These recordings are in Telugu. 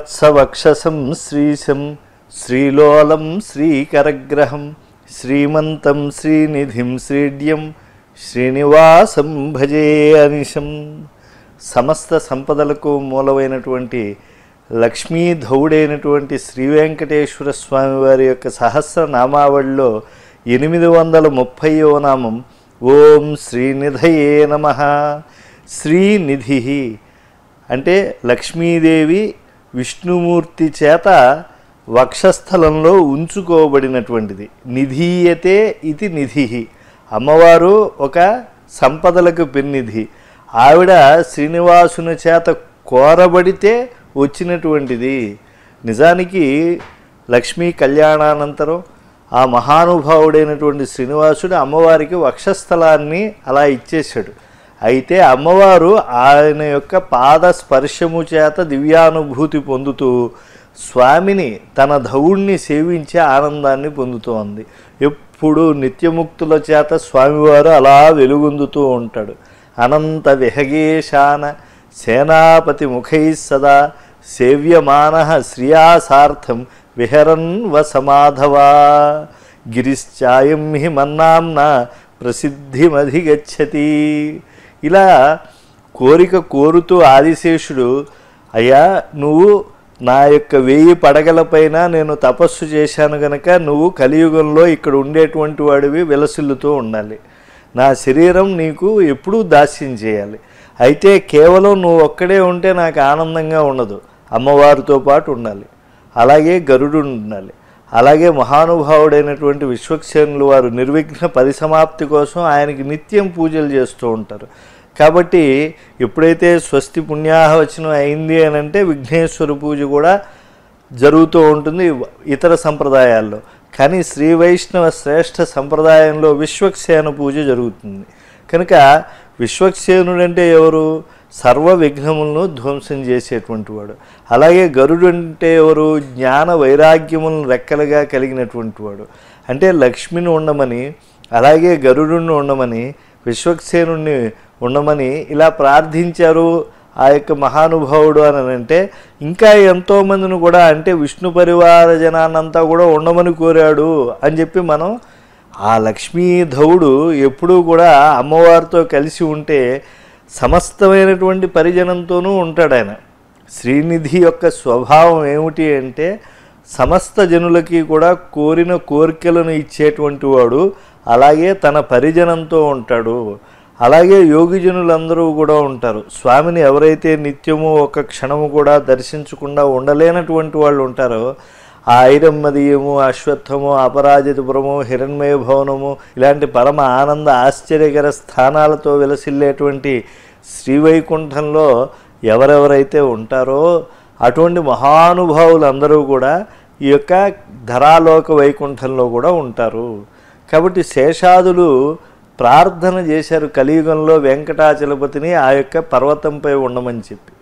శ్రీవత్సవక్షసం శ్రీశం శ్రీలోలం శ్రీకరగ్రహం శ్రీమంతం శ్రీనిధిం శ్రీడ్యం శ్రీనివాసం భజే అనిశం సమస్త సంపదలకు మూలమైనటువంటి లక్ష్మీధౌడైనటువంటి శ్రీ వెంకటేశ్వర స్వామి వారి యొక్క సహస్ర నామావళిలో ఎనిమిది వందల ముప్పైవ నామం ఓం శ్రీనిధయే నమ శ్రీనిధి అంటే లక్ష్మీదేవి విష్ణుమూర్తి చేత వక్షస్థలంలో ఉంచుకోబడినటువంటిది నిధీయతే ఇది నిధి అమ్మవారు ఒక సంపదలకు పెన్నిధి ఆవిడ శ్రీనివాసుని చేత కోరబడితే వచ్చినటువంటిది నిజానికి లక్ష్మీ కళ్యాణానంతరం ఆ మహానుభావుడైనటువంటి శ్రీనివాసుడు అమ్మవారికి వక్షస్థలాన్ని అలా ఇచ్చేశాడు అయితే అమ్మవారు ఆయన యొక్క పాద స్పర్శము చేత దివ్యానుభూతి పొందుతూ స్వామిని తన ధవుణ్ణి సేవించే ఆనందాన్ని పొందుతోంది ఎప్పుడు నిత్యముక్తుల చేత స్వామివారు అలా వెలుగొందుతూ ఉంటాడు అనంత విహగేశాన సేనాపతి ముఖై సదా సేవ్యమాన శ్రియాసార్థం విహరన్ వసమాధవా గిరిశ్చాయం హి మన్నాంన ప్రసిద్ధిమధిగచ్చతి ఇలా కోరిక కోరుతూ ఆదిశేషుడు అయ్యా నువ్వు నా యొక్క వెయ్యి పడగలపైన నేను తపస్సు చేశాను గనక నువ్వు కలియుగంలో ఇక్కడ ఉండేటువంటి వాడివి విలసిల్లుతూ ఉండాలి నా శరీరం నీకు ఎప్పుడూ దాస్యం చేయాలి అయితే కేవలం నువ్వు ఒక్కడే ఉంటే నాకు ఆనందంగా ఉండదు అమ్మవారితో పాటు ఉండాలి అలాగే గరుడు ఉండాలి అలాగే మహానుభావుడైనటువంటి విశ్వక్సేనులు వారు నిర్విఘ్న పరిసమాప్తి కోసం ఆయనకి నిత్యం పూజలు చేస్తూ ఉంటారు కాబట్టి ఎప్పుడైతే స్వస్తి పుణ్యాహవచనం అయింది అని అంటే విఘ్నేశ్వర పూజ కూడా జరుగుతూ ఉంటుంది ఇతర సంప్రదాయాల్లో కానీ శ్రీ వైష్ణవ శ్రేష్ఠ సంప్రదాయంలో విశ్వక్సేన పూజ జరుగుతుంది కనుక విశ్వక్సేనుడంటే ఎవరు సర్వ విఘ్నములను ధ్వంసం చేసేటువంటి వాడు అలాగే గరుడు అంటే ఎవరు జ్ఞాన వైరాగ్యములను రెక్కలుగా కలిగినటువంటి వాడు అంటే లక్ష్మిని ఉండమని అలాగే గరుడుని ఉండమని విశ్వక్సేనుణ్ణి ఉండమని ఇలా ప్రార్థించారు ఆ యొక్క మహానుభావుడు అని అంటే ఇంకా ఎంతోమందిని కూడా అంటే విష్ణు పరివార జనాన్నంతా కూడా ఉండమని కోరాడు అని చెప్పి మనం ఆ లక్ష్మీధవుడు ఎప్పుడూ కూడా అమ్మవారితో కలిసి ఉంటే సమస్తమైనటువంటి పరిజనంతోనూ ఉంటాడు ఆయన శ్రీనిధి యొక్క స్వభావం ఏమిటి అంటే సమస్త జనులకి కూడా కోరిన కోరికలను ఇచ్చేటువంటి వాడు అలాగే తన పరిజనంతో ఉంటాడు అలాగే యోగిజనులందరూ కూడా ఉంటారు స్వామిని ఎవరైతే నిత్యము ఒక క్షణము కూడా దర్శించకుండా ఉండలేనటువంటి వాళ్ళు ఉంటారో ఆ ఐరమ్మదీయము అశ్వత్థము అపరాజితపురము హిరణ్మయ భవనము ఇలాంటి పరమ ఆనంద ఆశ్చర్యకర స్థానాలతో విలసిల్లేటువంటి శ్రీవైకుంఠంలో ఎవరెవరైతే ఉంటారో అటువంటి మహానుభావులందరూ కూడా ఈ యొక్క ధరాలోక వైకుంఠంలో కూడా ఉంటారు కాబట్టి శేషాదులు ప్రార్థన చేశారు కలియుగంలో వెంకటాచలపతిని ఆ యొక్క పర్వతంపై ఉండమని చెప్పి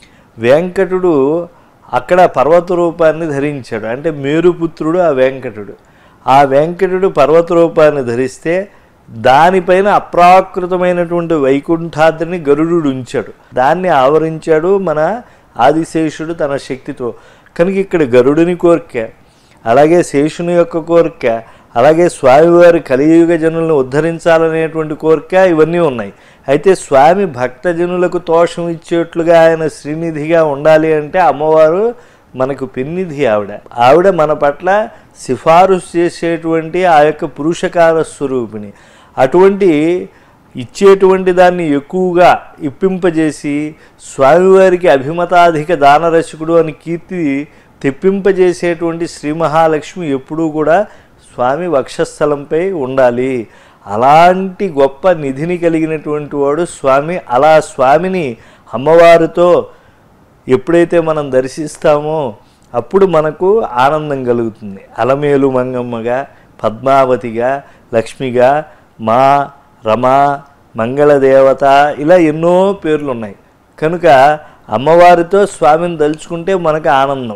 వెంకటుడు అక్కడ పర్వత రూపాన్ని ధరించాడు అంటే మేరుపుత్రుడు ఆ వెంకటుడు ఆ వెంకటుడు పర్వత రూపాన్ని ధరిస్తే దానిపైన అప్రాకృతమైనటువంటి వైకుంఠాద్రిని గరుడు ఉంచాడు దాన్ని ఆవరించాడు మన ఆదిశేషుడు తన శక్తితో కనుక ఇక్కడ గరుడుని కోరిక అలాగే శేషుని యొక్క కోరిక అలాగే స్వామివారి కలియుగ జనులను ఉద్ధరించాలనేటువంటి కోరిక ఇవన్నీ ఉన్నాయి అయితే స్వామి భక్తజనులకు తోషం ఇచ్చేట్లుగా ఆయన శ్రీనిధిగా ఉండాలి అంటే అమ్మవారు మనకు పెన్నిధి ఆవిడ ఆవిడ మన పట్ల సిఫారసు చేసేటువంటి ఆ యొక్క పురుషకార స్వరూపిణి అటువంటి ఇచ్చేటువంటి దాన్ని ఎక్కువగా ఇప్పింపజేసి స్వామివారికి అభిమతాధిక దానరసికుడు అని కీర్తి తెప్పింపజేసేటువంటి శ్రీ మహాలక్ష్మి ఎప్పుడూ కూడా స్వామి వక్షస్థలంపై ఉండాలి అలాంటి గొప్ప నిధిని కలిగినటువంటి వాడు స్వామి అలా స్వామిని అమ్మవారితో ఎప్పుడైతే మనం దర్శిస్తామో అప్పుడు మనకు ఆనందం కలుగుతుంది అలమేలు మంగమ్మగా పద్మావతిగా లక్ష్మిగా మా రమ మంగళదేవత ఇలా ఎన్నో పేర్లు ఉన్నాయి కనుక అమ్మవారితో స్వామిని తలుచుకుంటే మనకు ఆనందం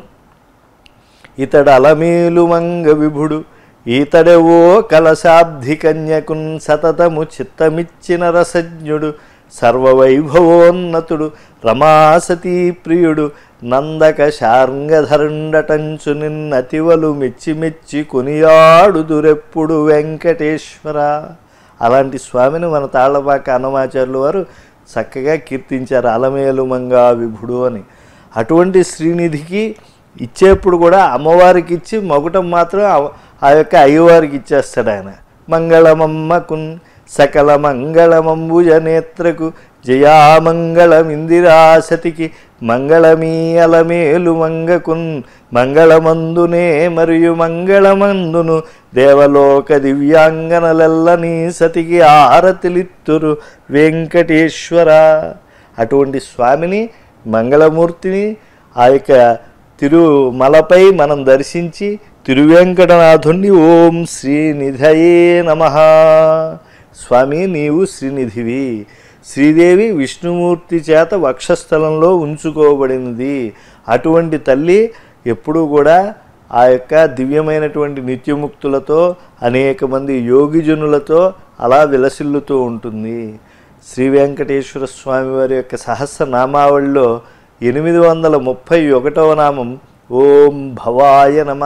ఇతడు అలమేలు మంగ విభుడు ఈతడెవో కలశాబ్ది కన్యకున్ సతతము చిత్తమిచ్చిన రసజ్ఞుడు సర్వవైభవోన్నతుడు రమాసతీ ప్రియుడు నందక శార్ంగధరుండటంచు నిన్నతివలు మెచ్చి మెచ్చి కొనియాడుదురెప్పుడు వెంకటేశ్వర అలాంటి స్వామిని మన తాళ్లపాక అన్నమాచార్యులు వారు చక్కగా కీర్తించారు అలమేలు మంగా విభుడు అని అటువంటి శ్రీనిధికి ఇచ్చేప్పుడు కూడా అమ్మవారికి ఇచ్చి మగుటం మాత్రం ఆ- ఆ యొక్క అయ్యవారికి ఇచ్చేస్తాడు ఆయన మంగళమమ్మకున్ సకల మంగళమంబుజ నేత్రకు జయామంగళమిందిరాసతికి మంగళమీయలమేలు మంగకున్ మంగళమందునే మరియు మంగళమందును దేవలోక దివ్యాంగనలెల్లని సతికి ఆరతిలిత్తురు వెంకటేశ్వర అటువంటి స్వామిని మంగళమూర్తిని ఆ యొక్క తిరుమలపై మనం దర్శించి తిరువెంకటనాథుణ్ణి ఓం శ్రీనిధయే నమ స్వామి నీవు శ్రీనిధివి శ్రీదేవి విష్ణుమూర్తి చేత వక్షస్థలంలో ఉంచుకోబడినది అటువంటి తల్లి ఎప్పుడూ కూడా ఆ యొక్క దివ్యమైనటువంటి నిత్యముక్తులతో అనేక మంది యోగిజనులతో అలా విలసిల్లుతూ ఉంటుంది శ్రీ వెంకటేశ్వర స్వామి వారి యొక్క సహస్రనామావళిలో ఎనిమిది వందల ముప్పై ఒకటవ నామం ఓం భవాయ నమ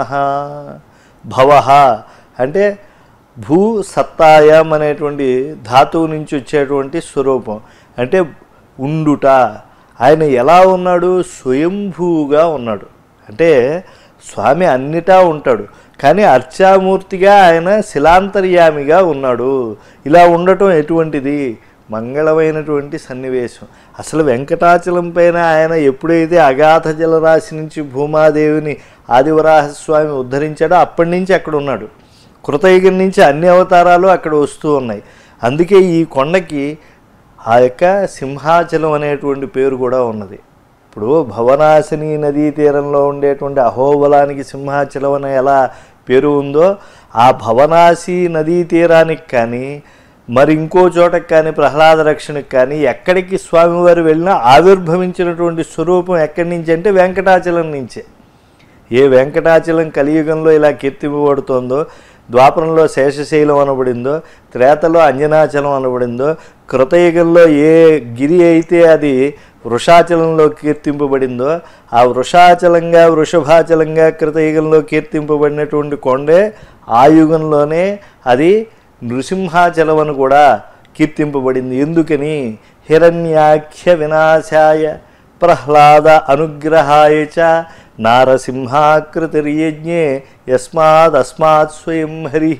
భవ అంటే భూ సత్తాయం అనేటువంటి ధాతువు నుంచి వచ్చేటువంటి స్వరూపం అంటే ఉండుట ఆయన ఎలా ఉన్నాడు స్వయంభూగా ఉన్నాడు అంటే స్వామి అన్నిటా ఉంటాడు కానీ అర్చామూర్తిగా ఆయన శిలాంతర్యామిగా ఉన్నాడు ఇలా ఉండటం ఎటువంటిది మంగళమైనటువంటి సన్నివేశం అసలు వెంకటాచలం పైన ఆయన ఎప్పుడైతే అగాధ జలరాశి నుంచి భూమాదేవిని ఆదివరాహస్వామి ఉద్ధరించాడో అప్పటి నుంచి అక్కడ ఉన్నాడు కృతయుగం నుంచి అన్ని అవతారాలు అక్కడ వస్తూ ఉన్నాయి అందుకే ఈ కొండకి ఆ యొక్క సింహాచలం అనేటువంటి పేరు కూడా ఉన్నది ఇప్పుడు భవనాశిని నదీ తీరంలో ఉండేటువంటి అహోబలానికి సింహాచలం అనే ఎలా పేరు ఉందో ఆ భవనాశి నదీ తీరానికి కానీ మరి ఇంకో చోటకి కానీ ప్రహ్లాద రక్షణకి కానీ ఎక్కడికి స్వామివారు వెళ్ళినా ఆవిర్భవించినటువంటి స్వరూపం ఎక్కడి నుంచి అంటే వెంకటాచలం నుంచే ఏ వెంకటాచలం కలియుగంలో ఇలా కీర్తింపబడుతోందో ద్వాపరంలో శేషశైలం అనబడిందో త్రేతలో అంజనాచలం అనబడిందో కృతయుగంలో ఏ గిరి అయితే అది వృషాచలంలో కీర్తింపబడిందో ఆ వృషాచలంగా వృషభాచలంగా కృతయుగంలో కీర్తింపబడినటువంటి కొండే ఆ యుగంలోనే అది నృసింహాచలం అని కూడా కీర్తింపబడింది ఎందుకని హిరణ్యాఖ్య వినాశాయ ప్రహ్లాద అనుగ్రహాయ చ నారసింహాకృతిర్యజ్ఞే యస్మాద్ అస్మాత్ స్వయం హరి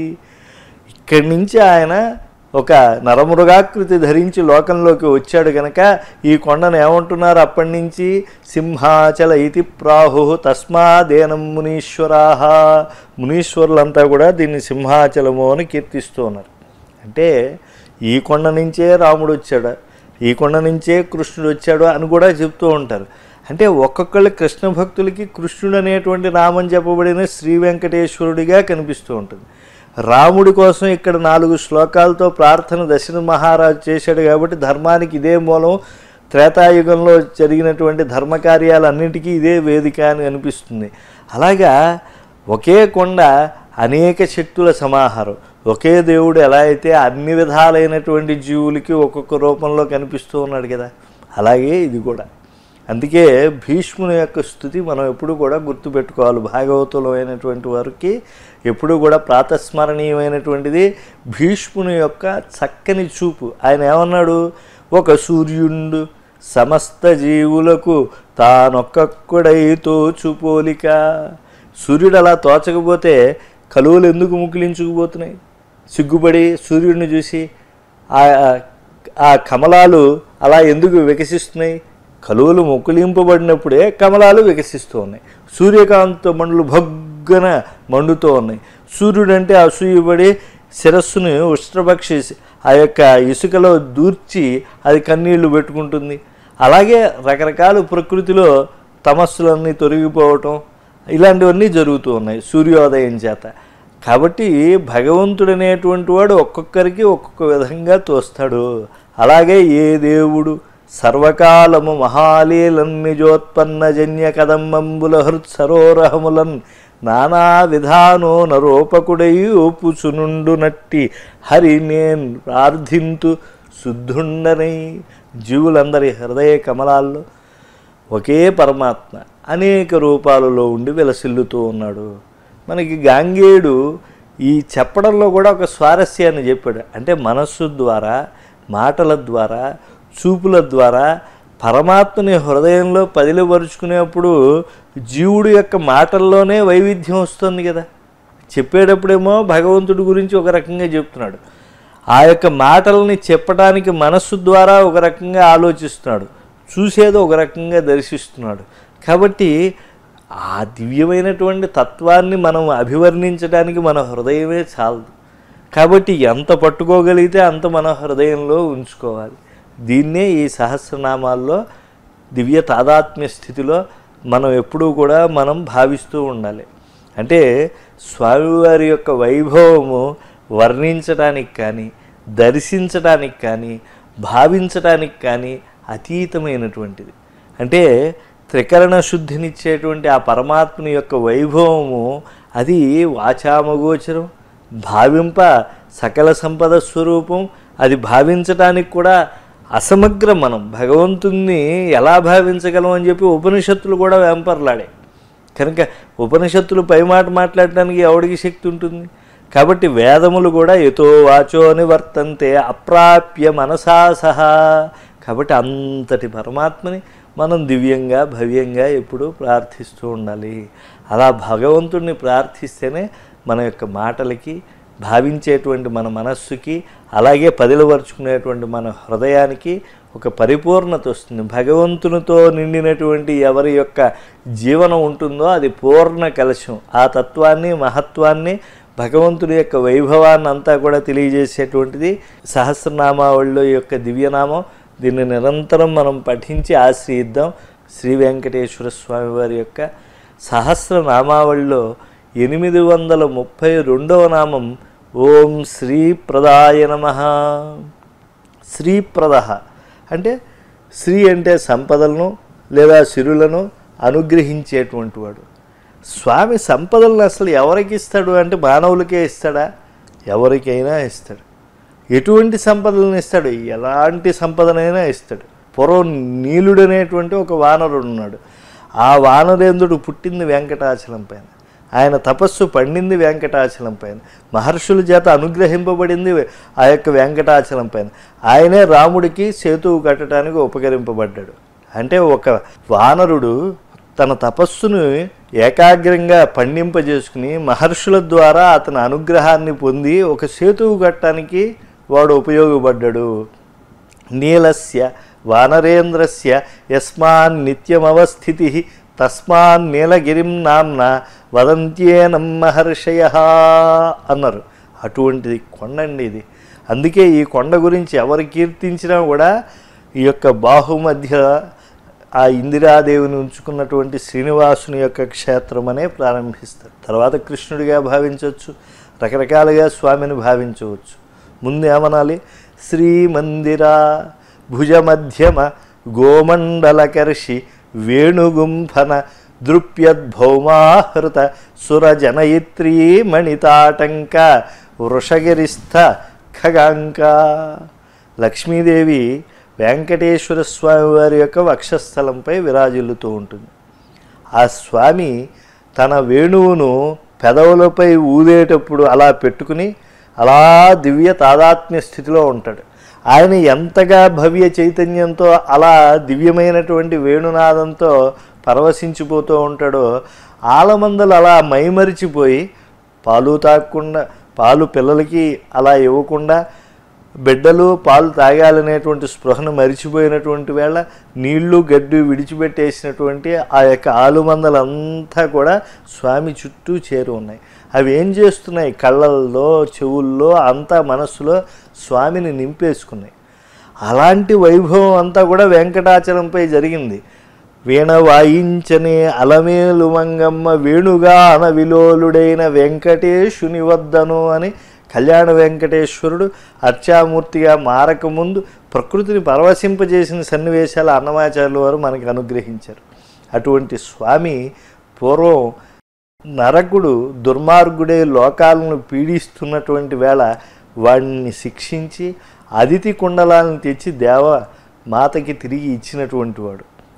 ఇక్కడి నుంచి ఆయన ఒక నరమృగాకృతి ధరించి లోకంలోకి వచ్చాడు గనక ఈ కొండను ఏమంటున్నారు అప్పటి నుంచి సింహాచల ఇతి ప్రాహు తస్మాదేనం మునీశ్వరాహ మునీశ్వరులంతా కూడా దీన్ని సింహాచలము అని కీర్తిస్తూ ఉన్నారు అంటే ఈ కొండ నుంచే రాముడు వచ్చాడు ఈ కొండ నుంచే కృష్ణుడు వచ్చాడు అని కూడా చెప్తూ ఉంటారు అంటే ఒక్కొక్కళ్ళ కృష్ణ భక్తులకి కృష్ణుడు అనేటువంటి నామం చెప్పబడిన శ్రీ వెంకటేశ్వరుడిగా కనిపిస్తూ ఉంటుంది రాముడి కోసం ఇక్కడ నాలుగు శ్లోకాలతో ప్రార్థన దశరథ మహారాజు చేశాడు కాబట్టి ధర్మానికి ఇదే మూలం త్రేతాయుగంలో జరిగినటువంటి ధర్మకార్యాలన్నిటికీ ఇదే వేదిక అని అనిపిస్తుంది అలాగా ఒకే కొండ అనేక శక్తుల సమాహారం ఒకే దేవుడు ఎలా అయితే అన్ని విధాలైనటువంటి జీవులకి ఒక్కొక్క రూపంలో కనిపిస్తూ ఉన్నాడు కదా అలాగే ఇది కూడా అందుకే భీష్ముని యొక్క స్థుతి మనం ఎప్పుడు కూడా గుర్తుపెట్టుకోవాలి భాగవతంలో అయినటువంటి వారికి ఎప్పుడు కూడా ప్రాతస్మరణీయమైనటువంటిది భీష్ముని యొక్క చక్కని చూపు ఆయన ఏమన్నాడు ఒక సూర్యుండు సమస్త జీవులకు తానొక్కడై తోచుపోలిక సూర్యుడు అలా తోచకపోతే కలువలు ఎందుకు ముగిలించుకుపోతున్నాయి సిగ్గుపడి సూర్యుడిని చూసి ఆ ఆ కమలాలు అలా ఎందుకు వికసిస్తున్నాయి కలువలు ముకులింపబడినప్పుడే కమలాలు వికసిస్తూ ఉన్నాయి సూర్యకాంత మండలు భగ్గన మండుతూ ఉన్నాయి సూర్యుడు అంటే అసూయపడి శిరస్సును ఉష్ట్రపక్షి ఆ యొక్క ఇసుకలో దూర్చి అది కన్నీళ్లు పెట్టుకుంటుంది అలాగే రకరకాల ప్రకృతిలో తమస్సులన్నీ తొలగిపోవటం ఇలాంటివన్నీ జరుగుతూ ఉన్నాయి సూర్యోదయం చేత కాబట్టి భగవంతుడు అనేటువంటి వాడు ఒక్కొక్కరికి ఒక్కొక్క విధంగా తోస్తాడు అలాగే ఏ దేవుడు సర్వకాలము మహాలీలన్ నిజోత్పన్న జన్య కదంబంబుల హృత్సరోరహములన్ నానా విధానో నరోపకుడై ఓపుచునుండు నట్టి హరి నేను ప్రార్థింతు శుద్ధుండనై జీవులందరి హృదయ కమలాల్లో ఒకే పరమాత్మ అనేక రూపాలలో ఉండి విలసిల్లుతూ ఉన్నాడు మనకి గాంగేయుడు ఈ చెప్పడంలో కూడా ఒక స్వారస్యాన్ని చెప్పాడు అంటే మనస్సు ద్వారా మాటల ద్వారా చూపుల ద్వారా పరమాత్మని హృదయంలో పదిలిపరుచుకునేప్పుడు జీవుడు యొక్క మాటల్లోనే వైవిధ్యం వస్తుంది కదా చెప్పేటప్పుడేమో భగవంతుడి గురించి ఒక రకంగా చెప్తున్నాడు ఆ యొక్క మాటల్ని చెప్పడానికి మనస్సు ద్వారా ఒక రకంగా ఆలోచిస్తున్నాడు చూసేది ఒక రకంగా దర్శిస్తున్నాడు కాబట్టి ఆ దివ్యమైనటువంటి తత్వాన్ని మనం అభివర్ణించడానికి మన హృదయమే చాలదు కాబట్టి ఎంత పట్టుకోగలిగితే అంత మన హృదయంలో ఉంచుకోవాలి దీన్నే ఈ సహస్రనామాల్లో దివ్య తాదాత్మ్య స్థితిలో మనం ఎప్పుడూ కూడా మనం భావిస్తూ ఉండాలి అంటే స్వామివారి యొక్క వైభవము వర్ణించడానికి కానీ దర్శించడానికి కానీ భావించడానికి కానీ అతీతమైనటువంటిది అంటే త్రికరణ శుద్ధినిచ్చేటువంటి ఆ పరమాత్మని యొక్క వైభవము అది వాచామగోచరం భావింప సకల సంపద స్వరూపం అది భావించటానికి కూడా అసమగ్రం మనం భగవంతుణ్ణి ఎలా భావించగలం అని చెప్పి ఉపనిషత్తులు కూడా వెంపర్లాడే కనుక ఉపనిషత్తులు పై మాట మాట్లాడటానికి ఎవడికి శక్తి ఉంటుంది కాబట్టి వేదములు కూడా ఎతో వాచో నివర్తంతే అప్రాప్య మనసా సహా కాబట్టి అంతటి పరమాత్మని మనం దివ్యంగా భవ్యంగా ఎప్పుడూ ప్రార్థిస్తూ ఉండాలి అలా భగవంతుణ్ణి ప్రార్థిస్తేనే మన యొక్క మాటలకి భావించేటువంటి మన మనస్సుకి అలాగే పదిలపరుచుకునేటువంటి మన హృదయానికి ఒక పరిపూర్ణత వస్తుంది భగవంతునితో నిండినటువంటి ఎవరి యొక్క జీవనం ఉంటుందో అది పూర్ణ కలశం ఆ తత్వాన్ని మహత్వాన్ని భగవంతుడి యొక్క వైభవాన్ని అంతా కూడా తెలియజేసేటువంటిది సహస్రనామావళిలో యొక్క దివ్యనామం దీన్ని నిరంతరం మనం పఠించి ఆశ్రయిద్దాం శ్రీ వెంకటేశ్వర స్వామి వారి యొక్క సహస్రనామావళిలో ఎనిమిది వందల ముప్పై రెండవ నామం ఓం శ్రీప్రదాయ నమ శ్రీప్రద అంటే శ్రీ అంటే సంపదలను లేదా సిరులను అనుగ్రహించేటువంటి వాడు స్వామి సంపదలను అసలు ఎవరికి ఇస్తాడు అంటే మానవులకే ఇస్తాడా ఎవరికైనా ఇస్తాడు ఎటువంటి సంపదలను ఇస్తాడు ఎలాంటి సంపదనైనా ఇస్తాడు పూర్వం నీలుడు అనేటువంటి ఒక వానరుడు ఉన్నాడు ఆ వానరేంద్రుడు పుట్టింది వెంకటాచలం పైన ఆయన తపస్సు పండింది వెంకటాచలం పైన మహర్షుల చేత అనుగ్రహింపబడింది ఆ యొక్క వెంకటాచలం పైన ఆయనే రాముడికి సేతువు కట్టడానికి ఉపకరింపబడ్డాడు అంటే ఒక వానరుడు తన తపస్సును ఏకాగ్రంగా పండింపజేసుకుని మహర్షుల ద్వారా అతని అనుగ్రహాన్ని పొంది ఒక సేతువు కట్టడానికి వాడు ఉపయోగపడ్డాడు నీలస్య వానరేంద్రస్య యస్మాన్ నిత్యమవస్థితి తస్మాన్ నీలగిరిం నామ్న వదంత్యేనం మహర్షయ అన్నారు అటువంటిది కొండ అండి ఇది అందుకే ఈ కొండ గురించి ఎవరు కీర్తించినా కూడా ఈ యొక్క బాహుమధ్య ఆ ఇందిరాదేవిని ఉంచుకున్నటువంటి శ్రీనివాసుని యొక్క క్షేత్రం అనే ప్రారంభిస్తారు తర్వాత కృష్ణుడిగా భావించవచ్చు రకరకాలుగా స్వామిని భావించవచ్చు ముందు ఏమనాలి శ్రీమందిర భుజమధ్యమ గోమండలకర్షి వేణుగుంఫన దృప్యద్భౌమాహృత సురజనయిత్రీ మణితాటంక వృషగిరిస్థ ఖగాంక లక్ష్మీదేవి వెంకటేశ్వర స్వామి వారి యొక్క వక్షస్థలంపై విరాజిల్లుతూ ఉంటుంది ఆ స్వామి తన వేణువును పెదవులపై ఊదేటప్పుడు అలా పెట్టుకుని అలా దివ్య తాదాత్మ్య స్థితిలో ఉంటాడు ఆయన ఎంతగా భవ్య చైతన్యంతో అలా దివ్యమైనటువంటి వేణునాదంతో పరవశించిపోతూ ఉంటాడో ఆలమందలు అలా మైమరిచిపోయి పాలు తాగకుండా పాలు పిల్లలకి అలా ఇవ్వకుండా బిడ్డలు పాలు తాగాలనేటువంటి స్పృహను మరిచిపోయినటువంటి వేళ నీళ్లు గడ్డి విడిచిపెట్టేసినటువంటి ఆ యొక్క ఆలుమందలంతా కూడా స్వామి చుట్టూ చేరి ఉన్నాయి అవి ఏం చేస్తున్నాయి కళ్ళల్లో చెవుల్లో అంతా మనస్సులో స్వామిని నింపేసుకున్నాయి అలాంటి వైభవం అంతా కూడా వెంకటాచలంపై జరిగింది వీణ వాయించనే అలమేలు మంగమ్మ వేణుగాన విలోలుడైన వెంకటేశుని వద్దను అని కళ్యాణ వెంకటేశ్వరుడు అర్చామూర్తిగా మారకముందు ప్రకృతిని పరవశింపజేసిన సన్నివేశాలు అన్నమాచార్యుల వారు మనకి అనుగ్రహించారు అటువంటి స్వామి పూర్వం నరకుడు దుర్మార్గుడే లోకాలను పీడిస్తున్నటువంటి వేళ వాడిని శిక్షించి అదితి కుండలాలను తెచ్చి దేవ మాతకి తిరిగి ఇచ్చినటువంటి వాడు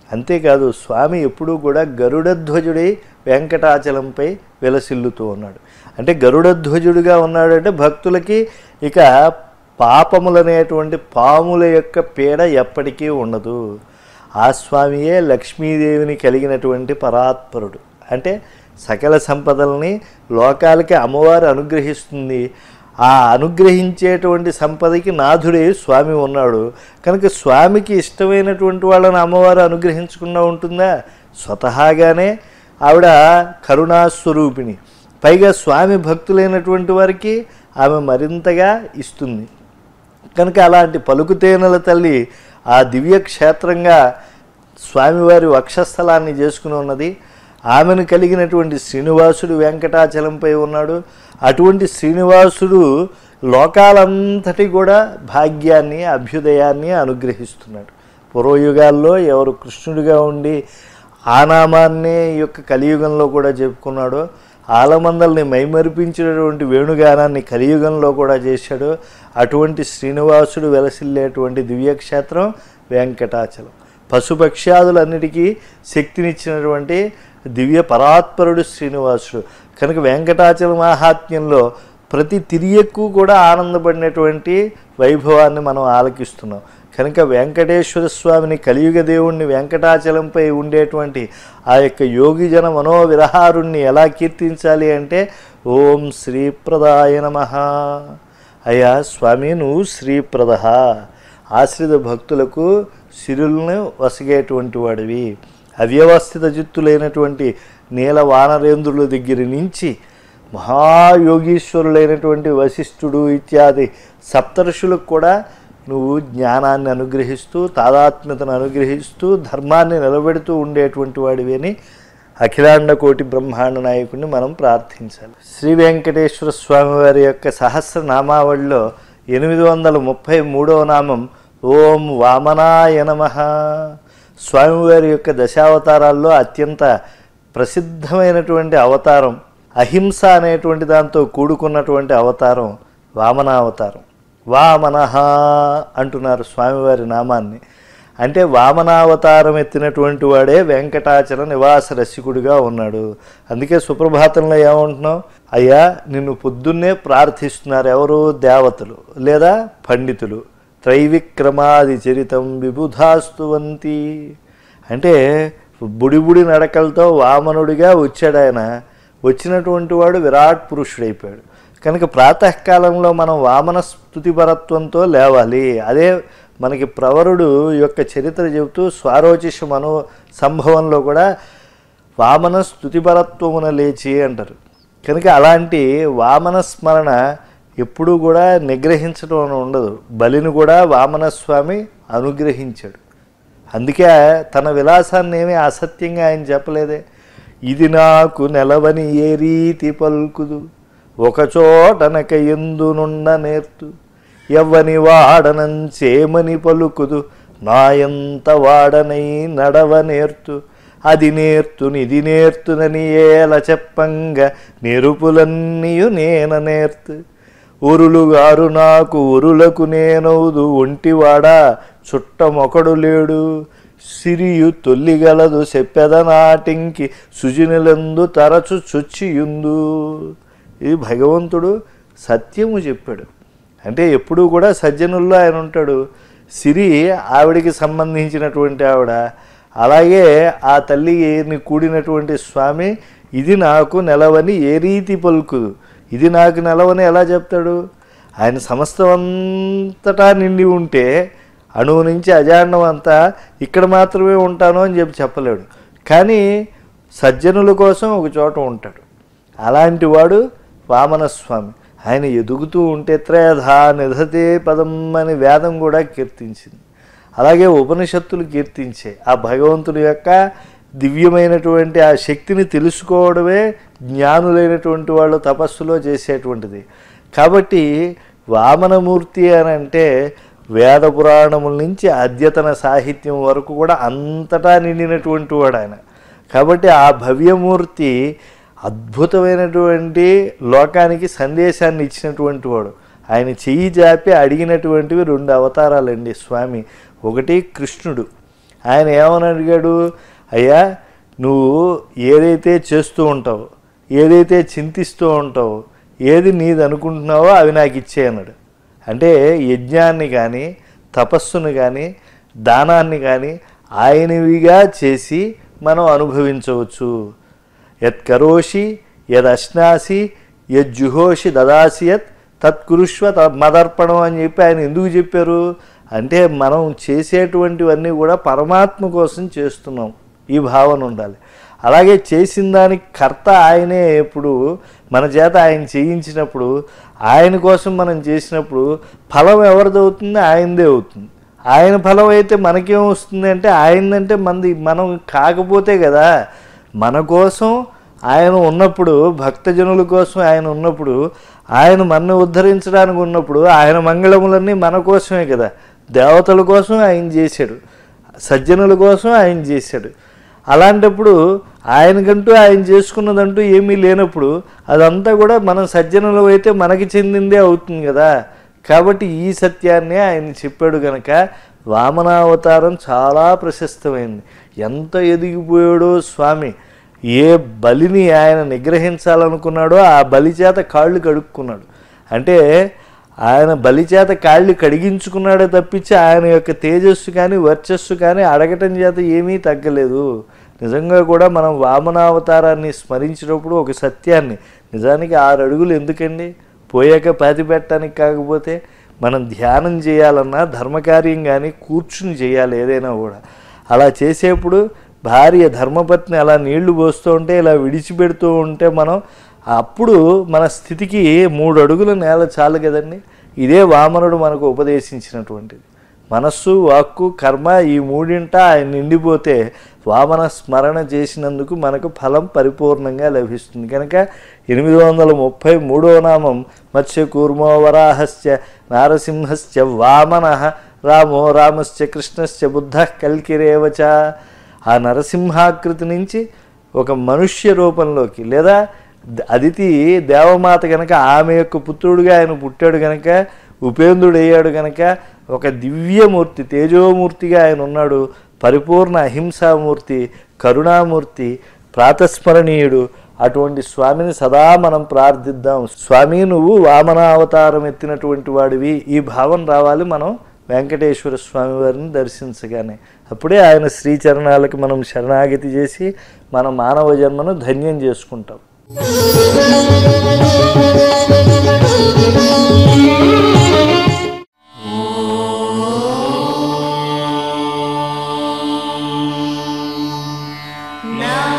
అంతేకాదు స్వామి ఎప్పుడూ కూడా గరుడధ్వజుడై వెంకటాచలంపై విలసిల్లుతూ ఉన్నాడు అంటే గరుడధ్వజుడిగా ఉన్నాడంటే భక్తులకి ఇక పాపములనేటువంటి పాముల యొక్క పీడ ఎప్పటికీ ఉండదు ఆ స్వామియే లక్ష్మీదేవిని కలిగినటువంటి పరాత్పరుడు అంటే సకల సంపదల్ని లోకాలకి అమ్మవారు అనుగ్రహిస్తుంది ఆ అనుగ్రహించేటువంటి సంపదకి నాథుడే స్వామి ఉన్నాడు కనుక స్వామికి ఇష్టమైనటువంటి వాళ్ళని అమ్మవారు అనుగ్రహించకుండా ఉంటుందా స్వతహాగానే ఆవిడ కరుణాస్వరూపిణి పైగా స్వామి భక్తులైనటువంటి వారికి ఆమె మరింతగా ఇస్తుంది కనుక అలాంటి పలుకుతేనెల తల్లి ఆ దివ్య క్షేత్రంగా స్వామివారి వక్షస్థలాన్ని చేసుకుని ఉన్నది ఆమెను కలిగినటువంటి శ్రీనివాసుడు వెంకటాచలంపై ఉన్నాడు అటువంటి శ్రీనివాసుడు లోకాలంతటి కూడా భాగ్యాన్ని అభ్యుదయాన్ని అనుగ్రహిస్తున్నాడు పూర్వయుగాల్లో ఎవరు కృష్ణుడిగా ఉండి ఆ నామాన్నే ఈ యొక్క కలియుగంలో కూడా చెప్పుకున్నాడో ఆలమందల్ని మైమరిపించినటువంటి వేణుగానాన్ని కలియుగంలో కూడా చేశాడు అటువంటి శ్రీనివాసుడు వెలసిల్లేటువంటి దివ్యక్షేత్రం వెంకటాచలం పశుపక్ష్యాదులన్నిటికీ శక్తినిచ్చినటువంటి దివ్య పరాత్పరుడు శ్రీనివాసుడు కనుక వెంకటాచల మహాత్మ్యంలో ప్రతి తిరియకు కూడా ఆనందపడినటువంటి వైభవాన్ని మనం ఆలకిస్తున్నాం కనుక వెంకటేశ్వర స్వామిని కలియుగ దేవుణ్ణి వెంకటాచలంపై ఉండేటువంటి ఆ యొక్క యోగిజన మనోవిరహారుణ్ణి ఎలా కీర్తించాలి అంటే ఓం శ్రీప్రదాయ నమ అయ్యా స్వామి నువ్వు శ్రీప్రద ఆశ్రిత భక్తులకు సిరులను వసగేటువంటి వాడివి అవ్యవస్థిత జిత్తులైనటువంటి నీల వానరేంద్రుల దగ్గర నుంచి మహాయోగీశ్వరులైనటువంటి వశిష్ఠుడు ఇత్యాది సప్తర్షులకు కూడా నువ్వు జ్ఞానాన్ని అనుగ్రహిస్తూ తాదాత్మ్యతను అనుగ్రహిస్తూ ధర్మాన్ని నిలబెడుతూ ఉండేటువంటి వాడివి అని అఖిలాండ కోటి బ్రహ్మాండ నాయకుడిని మనం ప్రార్థించాలి శ్రీ వెంకటేశ్వర స్వామి వారి యొక్క సహస్రనామావళిలో ఎనిమిది వందల ముప్పై మూడవ నామం ఓం వామనాయ నమః స్వామివారి యొక్క దశావతారాల్లో అత్యంత ప్రసిద్ధమైనటువంటి అవతారం అహింస అనేటువంటి దాంతో కూడుకున్నటువంటి అవతారం వామనావతారం వామనః అంటున్నారు స్వామివారి నామాన్ని అంటే వామనావతారం ఎత్తినటువంటి వాడే వెంకటాచల నివాస రసికుడిగా ఉన్నాడు అందుకే సుప్రభాతంలో ఏమంటున్నాం అయ్యా నిన్ను పొద్దున్నే ప్రార్థిస్తున్నారు ఎవరు దేవతలు లేదా పండితులు త్రైవిక్రమాది చరితం విబుధాస్తువంతి అంటే బుడిబుడి నడకలతో వామనుడిగా వచ్చాడు ఆయన వచ్చినటువంటి వాడు విరాట్ పురుషుడైపోయాడు కనుక ప్రాతకాలంలో మనం వామన స్థుతిపరత్వంతో లేవాలి అదే మనకి ప్రవరుడు యొక్క చరిత్ర చెబుతూ స్వారోచిష మనో సంభవంలో కూడా వామన స్థుతిపరత్వమున లేచి అంటారు కనుక అలాంటి వామన స్మరణ ఎప్పుడూ కూడా నిగ్రహించడం అని ఉండదు బలిని కూడా వామనస్వామి అనుగ్రహించాడు అందుకే తన విలాసాన్ని ఏమీ అసత్యంగా ఆయన చెప్పలేదే ఇది నాకు నెలవని ఏ రీతి పలుకుదు ఒకచోటనక ఎందునున్న నేర్తు ఎవ్వని వాడనంచేమని పలుకుదు నాయంత వాడనై నడవ నేర్తు అది నేర్తుని ఇది నేర్తునని ఏల చెప్పంగ నెరుపులన్నీయు నేన నేర్తు ఉరులుగారు నాకు ఉరులకు నేనవుదు ఒంటివాడా చుట్టమొకడు లేడు సిరియు తొల్లిగలదు చెప్పెద నాటింకి సుజినులందు తరచు చొచ్చియుందు ఇది భగవంతుడు సత్యము చెప్పాడు అంటే ఎప్పుడూ కూడా సజ్జనుల్లో ఆయన ఉంటాడు సిరి ఆవిడికి సంబంధించినటువంటి ఆవిడ అలాగే ఆ తల్లిని కూడినటువంటి స్వామి ఇది నాకు నెలవని ఏ రీతి పలుకుదు ఇది నాకు నెలవని ఎలా చెప్తాడు ఆయన సమస్తం అంతటా నిండి ఉంటే అణువు నుంచి అజాండం అంతా ఇక్కడ మాత్రమే ఉంటాను అని చెప్పి చెప్పలేడు కానీ సజ్జనుల కోసం ఒక చోట ఉంటాడు అలాంటి వాడు వామనస్వామి ఆయన ఎదుగుతూ ఉంటే త్రేధా నిధతే పదం అని వేదం కూడా కీర్తించింది అలాగే ఉపనిషత్తులు కీర్తించే ఆ భగవంతుని యొక్క దివ్యమైనటువంటి ఆ శక్తిని తెలుసుకోవడమే జ్ఞానులైనటువంటి వాళ్ళు తపస్సులో చేసేటువంటిది కాబట్టి వామనమూర్తి అని అంటే వేద పురాణముల నుంచి అద్యతన సాహిత్యం వరకు కూడా అంతటా నిండినటువంటి వాడు ఆయన కాబట్టి ఆ భవ్యమూర్తి అద్భుతమైనటువంటి లోకానికి సందేశాన్ని ఇచ్చినటువంటి వాడు ఆయన చెయ్యి జాపి అడిగినటువంటివి రెండు అవతారాలండి స్వామి ఒకటి కృష్ణుడు ఆయన ఏమని అడిగాడు అయ్యా నువ్వు ఏదైతే చేస్తూ ఉంటావో ఏదైతే చింతిస్తూ ఉంటావో ఏది నీది అనుకుంటున్నావో అవి నాకు ఇచ్చే అన్నాడు అంటే యజ్ఞాన్ని కానీ తపస్సును కానీ దానాన్ని కానీ ఆయనవిగా చేసి మనం అనుభవించవచ్చు యత్కరోషి యదశ్నాసి యజ్జుహోషి దదాసి యత్ తత్కురుష్వ త- మదర్పణం అని చెప్పి ఆయన ఎందుకు చెప్పారు అంటే మనం చేసేటువంటివన్నీ కూడా పరమాత్మ కోసం చేస్తున్నాం ఈ భావన ఉండాలి అలాగే చేసిన దానికి కర్త ఆయనే ఎప్పుడు మన చేత ఆయన చేయించినప్పుడు ఆయన కోసం మనం చేసినప్పుడు ఫలం ఎవరిది అవుతుంది ఆయనదే అవుతుంది ఆయన ఫలం అయితే మనకేం వస్తుంది అంటే ఆయనంటే మనది మనం కాకపోతే కదా మన కోసం ఆయన ఉన్నప్పుడు భక్తజనుల కోసం ఆయన ఉన్నప్పుడు ఆయన మనని ఉద్ధరించడానికి ఉన్నప్పుడు ఆయన మంగళములన్నీ మన కోసమే కదా దేవతల కోసం ఆయన చేశాడు సజ్జనుల కోసం ఆయన చేశాడు అలాంటప్పుడు ఆయనకంటూ ఆయన చేసుకున్నదంటూ ఏమీ లేనప్పుడు అదంతా కూడా మనం సజ్జనులు అయితే మనకి చెందిందే అవుతుంది కదా కాబట్టి ఈ సత్యాన్ని ఆయన చెప్పాడు కనుక వామనావతారం చాలా ప్రశస్తమైంది ఎంత ఎదిగిపోయాడో స్వామి ఏ బలిని ఆయన నిగ్రహించాలనుకున్నాడో ఆ బలి చేత కాళ్ళు కడుక్కున్నాడు అంటే ఆయన బలి చేత కాళ్ళు కడిగించుకున్నాడే తప్పించి ఆయన యొక్క తేజస్సు కానీ వర్చస్సు కానీ అడగటం చేత ఏమీ తగ్గలేదు నిజంగా కూడా మనం వామనావతారాన్ని స్మరించినప్పుడు ఒక సత్యాన్ని నిజానికి ఆరు అడుగులు ఎందుకండి పోయాక పాతి పెట్టడానికి కాకపోతే మనం ధ్యానం చేయాలన్నా ధర్మకార్యం కానీ కూర్చుని చేయాలి ఏదైనా కూడా అలా చేసేప్పుడు భార్య ధర్మపత్ని అలా నీళ్లు పోస్తూ ఉంటే ఇలా విడిచిపెడుతూ ఉంటే మనం అప్పుడు మన స్థితికి మూడు అడుగుల నేల చాలు కదండి ఇదే వామనుడు మనకు ఉపదేశించినటువంటిది మనస్సు వాక్కు కర్మ ఈ మూడింట ఆయన నిండిపోతే వామన స్మరణ చేసినందుకు మనకు ఫలం పరిపూర్ణంగా లభిస్తుంది కనుక ఎనిమిది వందల ముప్పై మూడవ నామం మత్స్య కూర్మో వరాహస్య నారసింహస్య వామన రామో రామశ్చ కృష్ణశ్చ బుద్ధ కల్కిరేవచ ఆ నరసింహాకృతి నుంచి ఒక మనుష్య రూపంలోకి లేదా ద- అదితి దేవమాత గనక ఆమె యొక్క పుత్రుడిగా ఆయన పుట్టాడు గనక ఉపేంద్రుడు అయ్యాడు గనక ఒక దివ్యమూర్తి తేజోమూర్తిగా ఆయన ఉన్నాడు పరిపూర్ణ అహింసామూర్తి కరుణామూర్తి ప్రాతస్మరణీయుడు అటువంటి స్వామిని సదా మనం ప్రార్థిద్దాం స్వామి నువ్వు వామనావతారం ఎత్తినటువంటి వాడివి ఈ భావం రావాలి మనం వెంకటేశ్వర స్వామి వారిని దర్శించగానే అప్పుడే ఆయన శ్రీచరణాలకు మనం శరణాగతి చేసి మన మానవ జన్మను ధన్యం చేసుకుంటాం Now